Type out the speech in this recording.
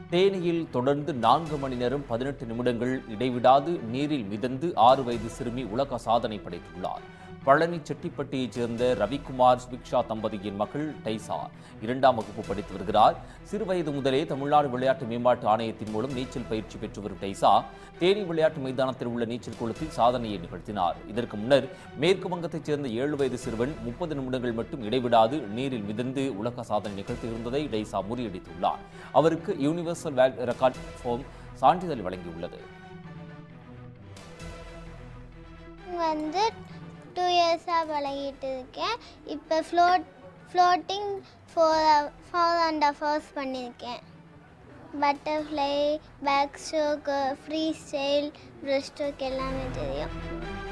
தேனியில் தொடர்ந்து நான்கு மணி நேரம் பதினெட்டு நிமிடங்கள் இடைவிடாது நீரில் மிதந்து ஆறு வயது சிறுமி உலக சாதனை படைத்துள்ளார் பழனி செட்டிப்பட்டியைச் சேர்ந்த ரவிக்குமார் ஸ்விக்ஷா தம்பதியின் மகள் டைசா இரண்டாம் வகுப்பு படித்து வருகிறார் சிறுவயது முதலே தமிழ்நாடு விளையாட்டு மேம்பாட்டு ஆணையத்தின் மூலம் நீச்சல் பயிற்சி பெற்று வரும் டைசா தேனி விளையாட்டு மைதானத்தில் உள்ள நீச்சல் குளத்தில் சாதனையை நிகழ்த்தினார் இதற்கு முன்னர் மேற்கு வங்கத்தைச் சேர்ந்த ஏழு வயது சிறுவன் முப்பது நிமிடங்கள் மட்டும் இடைவிடாது நீரில் மிதந்து உலக சாதனை நிகழ்த்தியிருந்ததை டைசா முறியடித்துள்ளார் அவருக்கு யூனிவர்சல் வேர்ல்ட் ரெக்கார்ட் ஃபார்ம் சான்றிதழ் வழங்கியுள்ளது வந்து டூ இயர்ஸாக பழகிட்டு இருக்கேன் இப்போ float floating four four and half hours பண்ணியிருக்கேன் butterfly backstroke freestyle breaststroke எல்லாமே தெரியும்